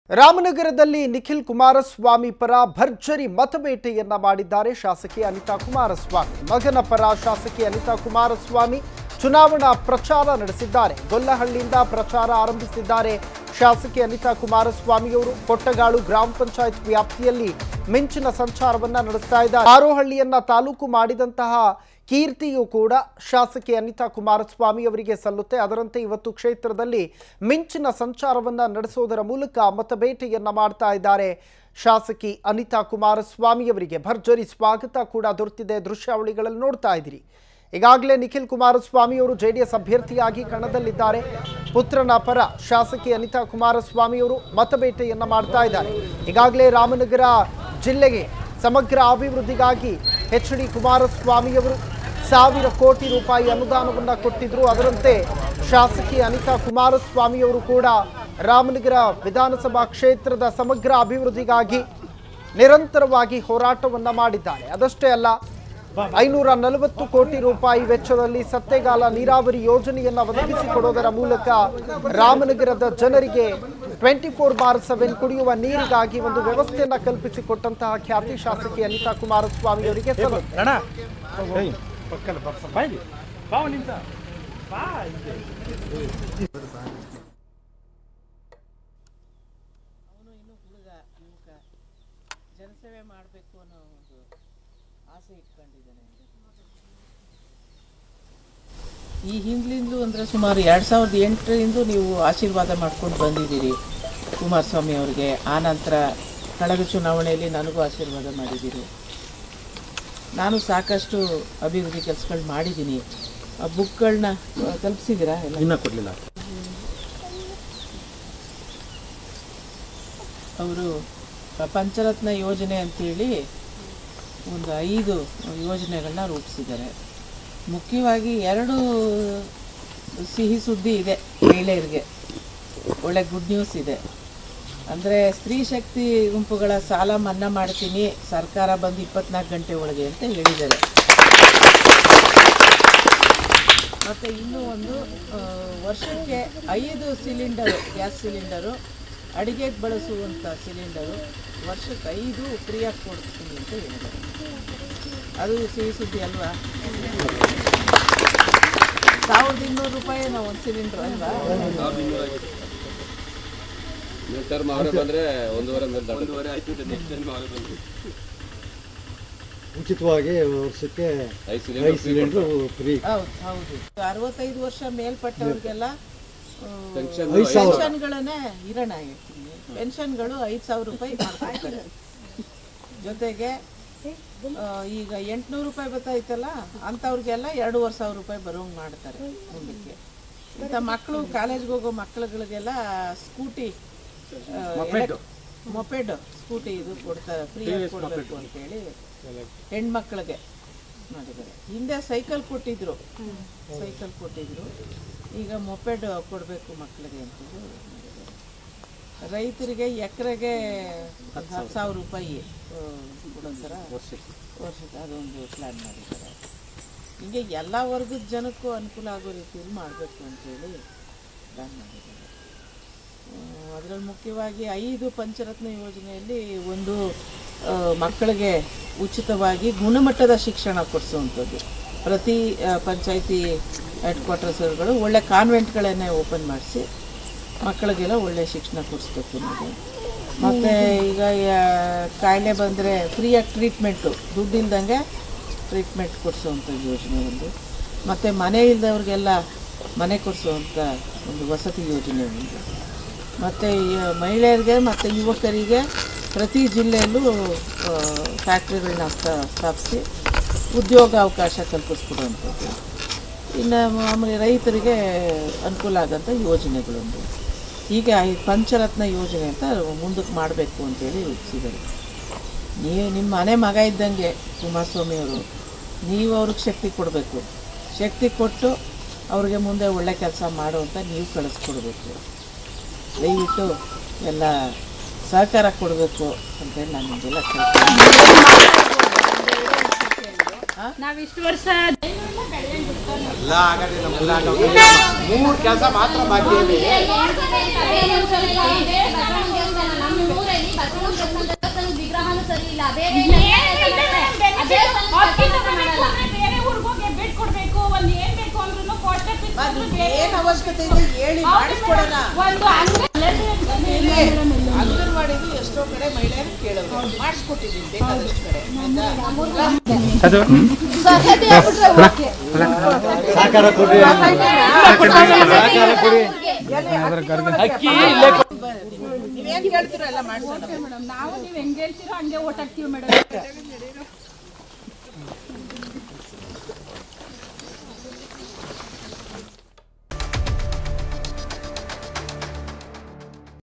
ರಾಮನಗರದಲ್ಲಿ ನಿಖಿಲ್ ಕುಮಾರಸ್ವಾಮಿ ಪರ ಭರ್ಜರಿ ಮತಬೇಟೆಯನ್ನ ಮಾಡಿದ್ದಾರೆ ಶಾಸಕಿ ಅನಿತಾ ಕುಮಾರಸ್ವಾಮಿ ಮಗನ ಪರ ಶಾಸಕಿ ಅನಿತಾ ಕುಮಾರಸ್ವಾಮಿ ಚುನಾವಣಾ ಪ್ರಚಾರ ನಡೆಸಿದ್ದಾರೆ ಗೊಲ್ಲಹಳ್ಳಿಯಿಂದ ಪ್ರಚಾರ ಆರಂಭಿಸಿದ್ದಾರೆ ಶಾಸಕಿ ಅನಿತಾ ಕುಮಾರಸ್ವಾಮಿಯವರು ಕೊಟ್ಟಗಾಳು ಗ್ರಾಮ ಪಂಚಾಯತ್ ವ್ಯಾಪ್ತಿಯಲ್ಲಿ ಮಿಂಚಿನ ಸಂಚಾರವನ್ನ ನಡೆಸ್ತಾ ಇದ್ದಾರೆ ಆರೋಹಳ್ಳಿಯನ್ನ ತಾಲೂಕು ಮಾಡಿದಂತಹ ಕೀರ್ತಿಯು ಕೂಡ ಶಾಸಕಿ ಅನಿತಾ ಕುಮಾರಸ್ವಾಮಿ ಅವರಿಗೆ ಸಲ್ಲುತ್ತೆ ಅದರಂತೆ ಇವತ್ತು ಕ್ಷೇತ್ರದಲ್ಲಿ ಮಿಂಚಿನ ಸಂಚಾರವನ್ನ ನಡೆಸುವುದರ ಮೂಲಕ ಮತಬೇಟೆಯನ್ನ ಮಾಡ್ತಾ ಇದ್ದಾರೆ ಶಾಸಕಿ ಅನಿತಾ ಕುಮಾರಸ್ವಾಮಿ ಅವರಿಗೆ ಭರ್ಜರಿ ಸ್ವಾಗತ ಕೂಡ ದೊರೆತಿದೆ ದೃಶ್ಯಾವಳಿಗಳಲ್ಲಿ ನೋಡ್ತಾ ಇದ್ದೀರಿ ಈಗಾಗಲೇ ನಿಖಿಲ್ ಕುಮಾರಸ್ವಾಮಿ ಅವರು ಜೆಡಿಎಸ್ ಅಭ್ಯರ್ಥಿಯಾಗಿ ಕಣದಲ್ಲಿದ್ದಾರೆ ಪುತ್ರನ ಪರ ಶಾಸಕಿ ಅನಿತಾ ಕುಮಾರಸ್ವಾಮಿ ಅವರು ಮತಬೇಟೆಯನ್ನ ಮಾಡ್ತಾ ಇದ್ದಾರೆ ಈಗಾಗಲೇ ರಾಮನಗರ ಜಿಲ್ಲೆಗೆ ಸಮಗ್ರ ಅಭಿವೃದ್ಧಿಗಾಗಿ ಎಚ್ ಡಿ ಕುಮಾರಸ್ವಾಮಿಯವರು ಸಾವಿರ ಕೋಟಿ ರೂಪಾಯಿ ಅನುದಾನವನ್ನು ಕೊಟ್ಟಿದ್ರು ಅದರಂತೆ ಶಾಸಕಿ ಅನಿತಾ ಕುಮಾರಸ್ವಾಮಿಯವರು ಕೂಡ ರಾಮನಗರ ವಿಧಾನಸಭಾ ಕ್ಷೇತ್ರದ ಸಮಗ್ರ ಅಭಿವೃದ್ಧಿಗಾಗಿ ನಿರಂತರವಾಗಿ ಹೋರಾಟವನ್ನ ಮಾಡಿದ್ದಾರೆ ಅದಷ್ಟೇ ಅಲ್ಲ ಐನೂರ ನಲವತ್ತು ಕೋಟಿ ರೂಪಾಯಿ ವೆಚ್ಚದಲ್ಲಿ ಸತ್ತೆಗಾಲ ನೀರಾವರಿ ಯೋಜನೆಯನ್ನ ಒದಗಿಸಿಕೊಡೋದರ ಮೂಲಕ ರಾಮನಗರದ ಜನರಿಗೆ ಟ್ವೆಂಟಿ ಫೋರ್ ಬಾರ್ ಸೆವೆನ್ ಕುಡಿಯುವ ನೀರಿಗಾಗಿ ಒಂದು ವ್ಯವಸ್ಥೆಯನ್ನ ಕಲ್ಪಿಸಿಕೊಟ್ಟಂತಹ ಖ್ಯಾತಿ ಶಾಸಕಿ ಅನಿತಾ ಕುಮಾರಸ್ವಾಮಿ ಅವರಿಗೆ ಸಲ್ಲುತ್ತೆ ಅಣ್ಣ ಏಯ್ ಪಕ್ಕಲ್ಲ ಬರ್ಸ ಬಾಯ್ಲಿ ಬಾವ ನಿಂತ ಬಾ ಹಿಂದೆ. ಅವನು ಇನ್ನೂ ಹುಡುಗ ಯುವಕ ಜನಸೇವೆ ಮಾಡಬೇಕು ಅನ್ನೋ ಒಂದು ಆಸೆ ಇಟ್ಕೊಂಡಿದ್ದಾನೆ ಈ ಹಿಂದ್ಲಿಂದಲೂ ಅಂದರೆ ಸುಮಾರು ಎರಡು ಸಾವಿರದ ಎಂಟರಿಂದ ನೀವು ಆಶೀರ್ವಾದ ಮಾಡ್ಕೊಂಡು ಬಂದಿದ್ದೀರಿ ಕುಮಾರಸ್ವಾಮಿ ಅವರಿಗೆ ಆ ನಂತರ ಕಳೆದ ಚುನಾವಣೆಯಲ್ಲಿ ನನಗೂ ಆಶೀರ್ವಾದ ಮಾಡಿದ್ದೀರಿ ನಾನು ಸಾಕಷ್ಟು ಅಭಿವೃದ್ಧಿ ಕೆಲಸಗಳು ಮಾಡಿದ್ದೀನಿ ಆ ಬುಕ್ಗಳನ್ನ ತಲುಪಿಸಿದ್ದೀರಾ ಎಲ್ಲ ಇನ್ನ ಕೊಡ್ಲಿಲ್ಲ ಅವರು ಪಂಚರತ್ನ ಯೋಜನೆ ಅಂತೇಳಿ ಒಂದು ಐದು ಯೋಜನೆಗಳನ್ನ ರೂಪಿಸಿದ್ದಾರೆ ಮುಖ್ಯವಾಗಿ ಎರಡು ಸಿಹಿ ಸುದ್ದಿ ಇದೆ ಮಹಿಳೆಯರಿಗೆ ಒಳ್ಳೆ ಗುಡ್ ನ್ಯೂಸ್ ಇದೆ ಅಂದರೆ ಸ್ತ್ರೀ ಶಕ್ತಿ ಗುಂಪುಗಳ ಸಾಲ ಮನ್ನಾ ಮಾಡ್ತೀನಿ ಸರ್ಕಾರ ಬಂದು ಇಪ್ಪತ್ನಾಲ್ಕು ಗಂಟೆ ಒಳಗೆ ಅಂತ ಹೇಳಿದ್ದಾರೆ ಮತ್ತು ಇನ್ನೂ ಒಂದು ಆ, ವರ್ಷಕ್ಕೆ ಐದು ಸಿಲಿಂಡರು ಗ್ಯಾಸ್ ಸಿಲಿಂಡರು ಅಡಿಗೆಗೆ ಬಳಸುವಂಥ ಸಿಲಿಂಡರು ವರ್ಷಕ್ಕೆ ಐದು ಫ್ರೀಯಾಗಿ ಕೊಡ್ತೀನಿ ಅಂತ ಹೇಳಿದ್ದಾರೆ ಅದು ಸಿಹಿ ಸುದ್ದಿ ಅಲ್ವಾ ಸಾವಿರದ ಇನ್ನೂರು ರೂಪಾಯಿ ನಾವು ಒಂದು ಸಿಲಿಂಡ್ರ್ ಅಲ್ವಾ ಟರ್ಮ್ ಅವರೇ ಬಂದ್ರೆ ಒಂದೂವರೆ ಮೇಲೆ ಒಂದೂವರೆ ಆಯ್ತು ನೆಕ್ಸ್ಟ್ ಟೈಮ್ ಅವರೇ ಬಂದ್ರು ಉಚಿತವಾಗಿ ವರ್ಷಕ್ಕೆ ಐದು ಐದು ಸಿಲಿಂಡರ್ ಸಿಲಿಂಡ್ರು ಫ್ರೀ ಹೌದು ಹೌದು ಅರವತ್ತೈದು ವರ್ಷ ಮೇಲ್ಪಟ್ಟವ್ರಿಗೆಲ್ಲ ಆ, Pension ಪೆನ್ಷನ್ಗಳನ್ನೇ ಇರೋಣ ಹೇಳ್ತೀನಿ ಪೆನ್ಷನ್ಗಳು ಐದು ಸಾವಿರ ರೂಪಾಯಿ ಮಾಡ್ಕೊಡ್ತಾರೆ ಜೊತೆಗೆ ಆ, ಈಗ ಎಂಟುನೂರು ರೂಪಾಯಿ ಬರ್ತಾಯ್ತಲ್ಲ ಅಂಥವ್ರಿಗೆಲ್ಲ ಎರಡೂವರೆ ಸಾವಿರ ರೂಪಾಯಿ ಬರೋಂಗೆ ಮಾಡ್ತಾರೆ ಮುಂದಕ್ಕೆ ಇಂಥ ಮಕ್ಕಳು ಕಾಲೇಜ್ಗೆ ಹೋಗೋ ಮಕ್ಕಳುಗಳಿಗೆಲ್ಲ ಸ್ಕೂಟಿ ಮೊಪೆಡ್ ಸ್ಕೂಟಿ ಇದು ಕೊಡ್ತಾರೆ ಫ್ರೀಯಾಗಿ ಕೊಡಬೇಕು ಅಂತೇಳಿ ಹೆಣ್ಮಕ್ಳಿಗೆ ಮಾಡಿದ್ದಾರೆ ಹಿಂದೆ ಸೈಕಲ್ ಕೊಟ್ಟಿದ್ರು ಸೈಕಲ್ ಕೊಟ್ಟಿದ್ರು ಈಗ ಮೊಪೆಡ್ ಕೊಡಬೇಕು ಮಕ್ಕಳಿಗೆ ಅಂತೇಳಿ ಮಾಡಿದ್ದಾರೆ. ರೈತರಿಗೆ ಎಕರೆಗೆ ಹತ್ತು ಸಾವಿರ ರೂಪಾಯಿ ಆ, ಕೊಡೋ ಥರ ವರ್ಷಕ್ಕೆ ಅದೊಂದು ಪ್ಲ್ಯಾನ್ ಮಾಡಿದ್ದಾರೆ ಹೀಗೆ ಎಲ್ಲ ವರ್ಗದ ಜನಕ್ಕೂ ಅನುಕೂಲ ಆಗೋ ರೀತಿಯಲ್ಲಿ ಮಾಡಬೇಕು ಅಂತೇಳಿ ಪ್ಲ್ಯಾನ್ ಮಾಡಿದ್ದಾರೆ ಅದರಲ್ಲಿ ಮುಖ್ಯವಾಗಿ ಐದು ಪಂಚರತ್ನ ಯೋಜನೆಯಲ್ಲಿ ಒಂದು ಆ, ಮಕ್ಕಳಿಗೆ ಉಚಿತವಾಗಿ ಗುಣಮಟ್ಟದ ಶಿಕ್ಷಣ ಕೊಡಿಸುವಂಥದ್ದು ಪ್ರತಿ ಆ, ಪಂಚಾಯಿತಿ ಹೆಡ್ ಕ್ವಾರ್ಟರ್ಸ್ಗಳು ಒಳ್ಳೆ ಕಾನ್ವೆಂಟ್ಗಳನ್ನೇ ಓಪನ್ ಮಾಡಿಸಿ ಮಕ್ಕಳಿಗೆಲ್ಲ ಒಳ್ಳೆ ಶಿಕ್ಷಣ ಕೊಡಿಸ್ಬೇಕು ಅನ್ನೋದು ಮತ್ತು ಈಗ ಯಾ- ಕಾಯಿಲೆ ಬಂದರೆ ಫ್ರೀಯಾಗಿ ಟ್ರೀಟ್ಮೆಂಟು ದುಡ್ಡು ಇಲ್ದಂಗೆ ಟ್ರೀಟ್ಮೆಂಟ್ ಕೊಡಿಸುವಂಥ ಯೋಜನೆ ಒಂದು ಮತ್ತು ಮನೆ ಇಲ್ಲದವ್ರಿಗೆಲ್ಲ ಮನೆ ಕೊಡಿಸುವಂಥ ಒಂದು ವಸತಿ ಯೋಜನೆ ಒಂದು ಮತ್ತು ಮಹಿಳೆಯರಿಗೆ ಮತ್ತು ಯುವಕರಿಗೆ ಪ್ರತಿ ಜಿಲ್ಲೆಯಲ್ಲೂ ಫ್ಯಾಕ್ಟ್ರಿಗಳನ್ನ ಸ್ಥಾಪಿಸಿ ಉದ್ಯೋಗ ಅವಕಾಶ ಕಲ್ಪಿಸ್ಕೊಡುವಂಥದ್ದು ಇನ್ನು ಮಾಮೂಲಿ ರೈತರಿಗೆ ಅನುಕೂಲ ಆಗೋಂಥ ಯೋಜನೆಗಳೊಂದು ಹೀಗೆ ಈ ಪಂಚರತ್ನ ಯೋಜನೆ ಅಂತ ಮುಂದಕ್ಕೆ ಮಾಡಬೇಕು ಅಂತೇಳಿ ರೂಪಿಸಿದ್ದಾರೆ ನೀವು ನಿಮ್ಮ ಮನೆ ಮಗ ಇದ್ದಂಗೆ ಕುಮಾರಸ್ವಾಮಿಯವರು ನೀವು ಅವ್ರಿಗೆ ಶಕ್ತಿ ಕೊಡಬೇಕು ಶಕ್ತಿ ಕೊಟ್ಟು ಅವ್ರಿಗೆ ಮುಂದೆ ಒಳ್ಳೆ ಕೆಲಸ ಮಾಡುವಂತ ನೀವು ಕಳಿಸ್ಕೊಡ್ಬೇಕು ದಯವಿಟ್ಟು ಎಲ್ಲ ಸಹಕಾರ ಕೊಡಬೇಕು ಅಂತೇಳಿ ನಾನು ನಿಮಗೆಲ್ಲ ನಾವಿಷ್ಟು ವರ್ಷ ಎಲ್ಲ ಆಗದೆ ನಮ್ಮೆಲ್ಲ ಮೂರು ಕೆಲಸ ಮಾತ್ರ ಬಾಕಿ ಇದೆ ಏನ್ ಅವಶ್ಯಕತೆ ಇದೆ ಹೇಳಿ ಮಾಡಿಸ್ಕೊಡೋಣ ಒಂದು ಅಂಗಡಿ ಇಲ್ಲಿ ಅಂಗನವಾಡಿದು ಎಷ್ಟೋ ಕಡೆ ಮಹಿಳೆಯರು ಕೇಳೋದು ಮಾಡಿಸ್ಕೊಟ್ಟಿದ್ದೀನಿ ಬೇಕಾದಷ್ಟು ಕಡೆ ಆಯ್ತಾ? ಅದು ಸಹದಿ ಆಗ್ಬಿಟ್ರೆ ಓಕೆ. ಸಹಕಾರ ಕೊಡ್ರಿ ಸಹಕಾರ ಕೊಡಿ ನೀವೇನ್ ಕೇಳ್ತೀರೋ ಎಲ್ಲ ಮಾಡ್ಸೋಣ ಮೇಡಮ್ ನಾವು ನೀವು ಹೆಂಗ್ ಹೇಳ್ತೀರೋ ಹಂಗೆ ಓಟ್ ಹಾಕ್ತೀವಿ ಮೇಡಮ್